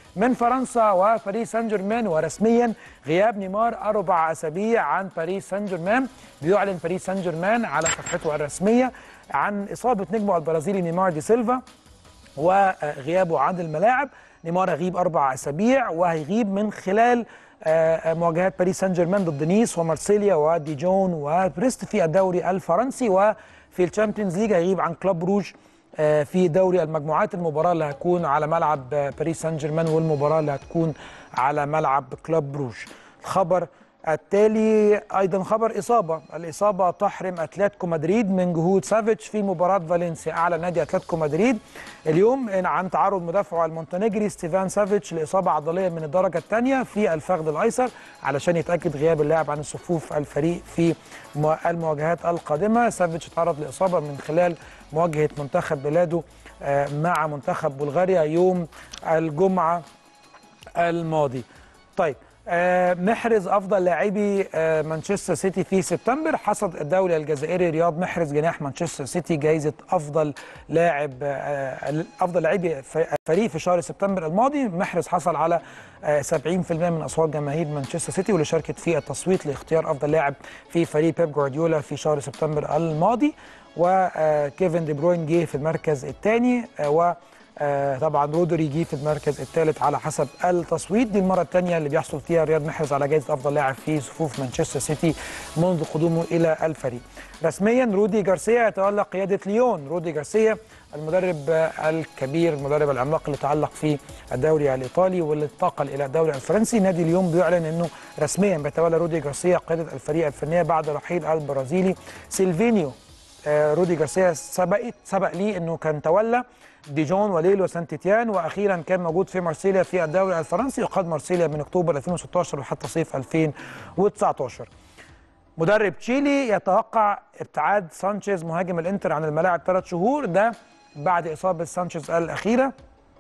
من فرنسا وباريس سان جيرمان ورسميا غياب نيمار اربع اسابيع عن باريس سان جيرمان بيعلن باريس سان جيرمان على صفحته الرسميه عن اصابه نجمه البرازيلي نيمار دي سيلفا وغيابه عن الملاعب نيمار هيغيب اربع اسابيع وهيغيب من خلال مواجهات باريس سان جيرمان ضد نيس ومارسيليا وديجون وبريست في الدوري الفرنسي وفي الشامبيونز ليج هيغيب عن كلوب روج في دوري المجموعات المباراه اللي هتكون على ملعب باريس سان جيرمان والمباراه اللي هتكون على ملعب كلوب روج الخبر التالي ايضا خبر اصابه الاصابه تحرم اتلتيكو مدريد من جهود سافيتش في مباراه فالنسيا اعلن نادي اتلتيكو مدريد اليوم عن تعرض مدافعه المونتينيجري ستيفان سافيتش لاصابه عضليه من الدرجه الثانيه في الفخذ الايسر علشان يتاكد غياب اللاعب عن صفوف الفريق في المواجهات القادمه سافيتش تعرض لاصابه من خلال مواجهه منتخب بلاده مع منتخب بلغاريا يوم الجمعه الماضي طيب آه محرز افضل لاعبي آه مانشستر سيتي في سبتمبر حصد الدولي الجزائري رياض محرز جناح مانشستر سيتي جائزه افضل لاعب آه افضل لاعبي فريق في شهر سبتمبر الماضي محرز حصل على 70% من اصوات جماهير مانشستر سيتي واللي شاركت في التصويت لاختيار افضل لاعب في فريق بيب جوارديولا في شهر سبتمبر الماضي وكيفن دي بروين جه في المركز الثاني و آه طبعا رودري جه في المركز الثالث على حسب التصويت دي المره الثانيه اللي بيحصل فيها رياض محرز على جائزه افضل لاعب في صفوف مانشستر سيتي منذ قدومه الى الفريق رسميا رودي جارسيا يتولى قياده ليون رودي جارسيا المدرب الكبير المدرب العملاق اللي تعلق في الدوري الايطالي واللي انتقل الى الدوري الفرنسي نادي اليوم بيعلن انه رسميا بيتولى رودي جارسيا قياده الفريق الفنيه بعد رحيل البرازيلي سيلفينيو آه رودي جارسيا سبقت سبق ليه انه كان تولى ديجون وليل وسانت تيان واخيرا كان موجود في مارسيليا في الدوري الفرنسي وقاد مارسيليا من اكتوبر 2016 وحتى صيف 2019 مدرب تشيلي يتوقع ابتعاد سانشيز مهاجم الانتر عن الملاعب ثلاث شهور ده بعد اصابه سانشيز الاخيره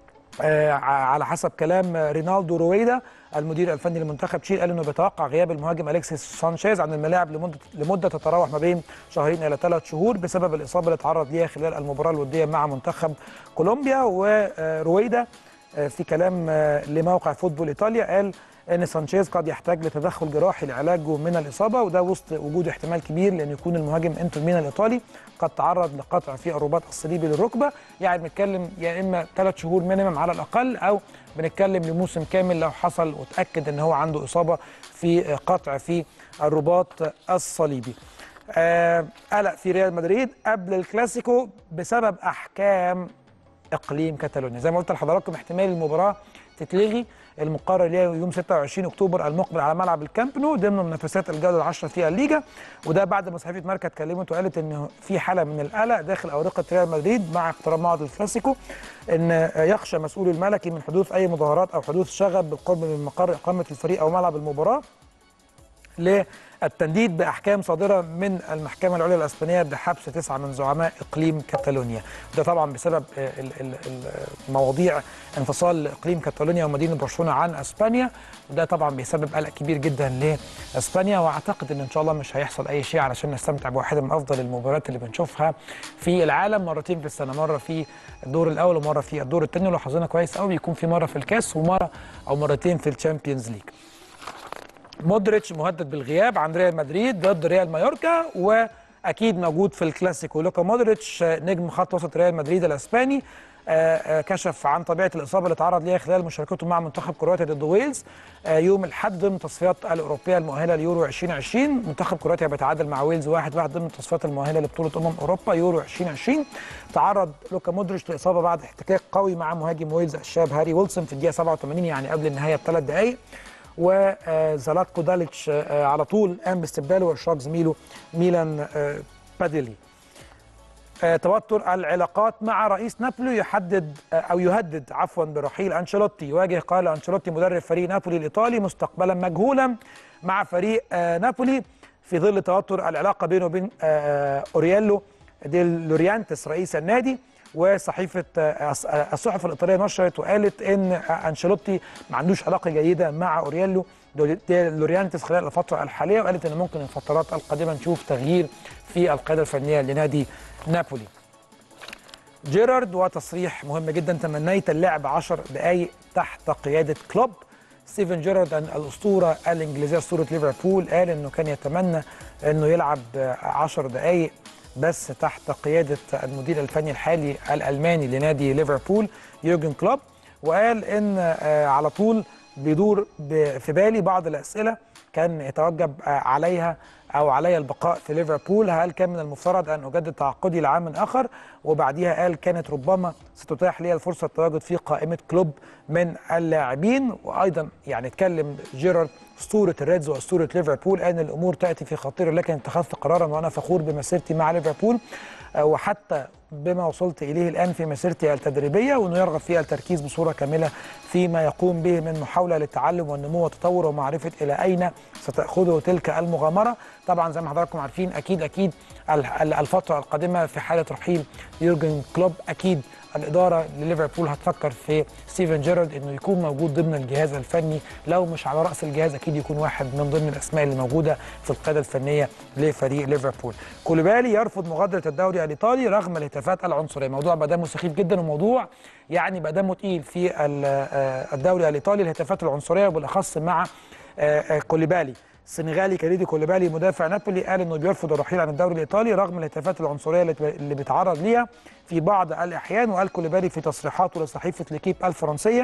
آه على حسب كلام رينالدو رويدا المدير الفني لمنتخب تشيل قال انه بيتوقع غياب المهاجم اليكسيس سانشيز عن الملاعب لمده لمده تتراوح ما بين شهرين الى ثلاث شهور بسبب الاصابه اللي تعرض ليها خلال المباراه الوديه مع منتخب كولومبيا ورويدا في كلام لموقع فوتبول ايطاليا قال ان سانشيز قد يحتاج لتدخل جراحي لعلاجه من الاصابه وده وسط وجود احتمال كبير لان يكون المهاجم انتر ميلان الايطالي قد تعرض لقطع في الرباط الصليبي للركبه يعني بنتكلم يا اما ثلاث شهور مينيمم على الاقل او بنتكلم لموسم كامل لو حصل وتاكد ان هو عنده اصابه في قطع في الرباط الصليبي. آه قلق في ريال مدريد قبل الكلاسيكو بسبب احكام اقليم كاتالونيا زي ما قلت لحضراتكم احتمال المباراه تتلغي المقرر ليها يوم 26 اكتوبر المقبل على ملعب الكامب نو ضمن منافسات الجوله العشره في الليجا وده بعد ما صحيفه ماركا اتكلمت وقالت ان في حاله من القلق داخل اورقه ريال مدريد مع اقتراب موعد الكلاسيكو ان يخشى مسؤول الملكي من حدوث اي مظاهرات او حدوث شغب بالقرب من مقر اقامه الفريق او ملعب المباراه للتنديد باحكام صادره من المحكمه العليا الاسبانيه بحبس تسعه من زعماء اقليم كاتالونيا ده طبعا بسبب مواضيع انفصال اقليم كاتالونيا ومدينه برشلونه عن اسبانيا وده طبعا بيسبب قلق كبير جدا لاسبانيا واعتقد ان ان شاء الله مش هيحصل اي شيء علشان نستمتع بواحده من افضل المباريات اللي بنشوفها في العالم مرتين في السنه مره في الدور الاول ومره في الدور الثاني ولو حظنا كويس قوي بيكون في مره في الكاس ومره او مرتين في الشامبيونز ليج مودريتش مهدد بالغياب عن ريال مدريد ضد ريال مايوركا واكيد موجود في الكلاسيكو لوكا مودريتش نجم خط وسط ريال مدريد الاسباني كشف عن طبيعه الاصابه اللي تعرض ليها خلال مشاركته مع منتخب كرواتيا ضد ويلز يوم الاحد ضمن التصفيات الاوروبيه المؤهله ليورو 2020 منتخب كرواتيا بيتعادل مع ويلز 1-1 واحد واحد ضمن التصفيات المؤهله لبطوله امم اوروبا يورو 2020 تعرض لوكا مودريتش لاصابه بعد احتكاك قوي مع مهاجم ويلز الشاب هاري ويلسون في الدقيقه 87 يعني قبل النهايه بثلاث دقائق وزلاتكو داليتش على طول قام باستبداله واشراك زميله ميلان باديلي توتر العلاقات مع رئيس نابولي يحدد او يهدد عفوا برحيل انشيلوتي يواجه قال انشيلوتي مدرب فريق نابولي الايطالي مستقبلا مجهولا مع فريق نابولي في ظل توتر العلاقه بينه وبين اورييلو ديل لوريانتس رئيس النادي وصحيفه الصحف الايطاليه نشرت وقالت ان انشيلوتي ما عندوش علاقه جيده مع اورييلو لوريانتس خلال الفتره الحاليه وقالت ان ممكن الفترات القادمه نشوف تغيير في القياده الفنيه لنادي نابولي. جيرارد وتصريح مهم جدا تمنيت اللعب 10 دقائق تحت قياده كلوب ستيفن جيرارد الاسطوره الانجليزيه اسطوره ليفربول قال انه كان يتمنى انه يلعب 10 دقائق بس تحت قياده المدير الفني الحالي الالماني لنادي ليفربول يورجن كلوب وقال ان على طول بيدور في بالي بعض الاسئله كان يتوجب عليها او علي البقاء في ليفربول هل كان من المفترض ان اجدد تعاقدي لعام اخر وبعديها قال كانت ربما ستتاح لي الفرصه التواجد في قائمه كلوب من اللاعبين وايضا يعني اتكلم جيرارد اسطوره الريدز واسطوره ليفربول ان الامور تاتي في خطير لكن اتخذت قرارا وانا فخور بمسيرتي مع ليفربول وحتى بما وصلت اليه الان في مسيرتي التدريبيه وانه يرغب في التركيز بصوره كامله فيما يقوم به من محاوله للتعلم والنمو والتطور ومعرفه الى اين ستاخذه تلك المغامره طبعا زي ما حضراتكم عارفين اكيد اكيد الفتره القادمه في حاله رحيل يورجن كلوب اكيد الاداره لليفربول هتفكر في ستيفن جيرارد انه يكون موجود ضمن الجهاز الفني لو مش على راس الجهاز اكيد يكون واحد من ضمن الاسماء اللي موجوده في القياده الفنيه لفريق ليفربول كوليبالي يرفض مغادره الدوري الايطالي رغم الهتافات العنصريه موضوع بقى دمه سخيف جدا وموضوع يعني بقى دمه تقيل في الدوري الايطالي الهتافات العنصريه وبالاخص مع كوليبالي السنغالي كريدي كوليبالي مدافع نابولي قال انه بيرفض الرحيل عن الدوري الايطالي رغم الهتافات العنصريه اللي بيتعرض ليها في بعض الاحيان وقال كوليبالي في تصريحاته لصحيفه ليكيب الفرنسيه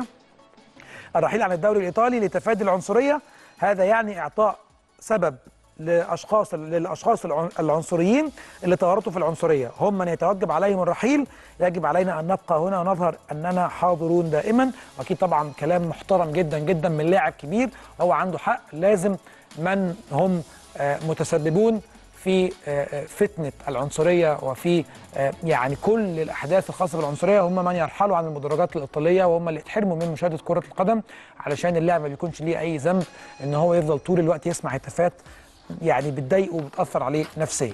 الرحيل عن الدوري الايطالي لتفادي العنصريه هذا يعني اعطاء سبب لاشخاص للاشخاص العنصريين اللي تورطوا في العنصريه هم من يتوجب عليهم الرحيل يجب علينا ان نبقى هنا ونظهر اننا حاضرون دائما واكيد طبعا كلام محترم جدا جدا من لاعب كبير هو عنده حق لازم من هم متسببون في فتنه العنصريه وفي يعني كل الاحداث الخاصه بالعنصريه هم من يرحلوا عن المدرجات الايطاليه وهم اللي اتحرموا من مشاهده كره القدم علشان اللاعب ما بيكونش ليه اي ذنب ان هو يفضل طول الوقت يسمع هتافات يعني بتضايقه وبتاثر عليه نفسيا.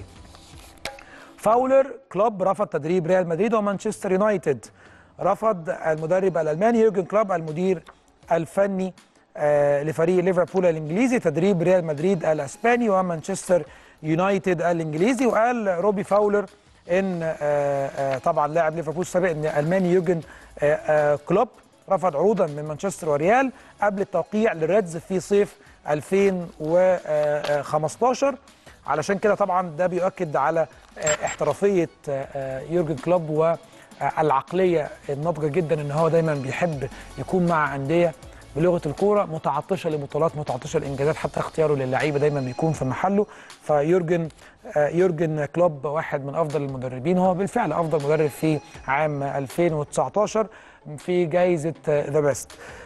فاولر كلوب رفض تدريب ريال مدريد ومانشستر يونايتد رفض المدرب الالماني يورجن كلوب المدير الفني آه لفريق ليفربول الانجليزي تدريب ريال مدريد الاسباني ومانشستر يونايتد الانجليزي وقال روبي فاولر ان آه آه طبعا لاعب ليفربول السابق ان الالماني يورجن كلوب رفض عروضا من مانشستر وريال قبل التوقيع للريدز في صيف 2015 علشان كده طبعا ده بيؤكد على احترافيه يورجن كلوب والعقليه الناضجه جدا ان هو دايما بيحب يكون مع انديه بلغه الكوره متعطشه لبطولات متعطشه لانجازات حتى اختياره للعيبه دايما بيكون في محله فيورجن يورجن كلوب واحد من افضل المدربين هو بالفعل افضل مدرب في عام 2019 في جائزه ذا بيست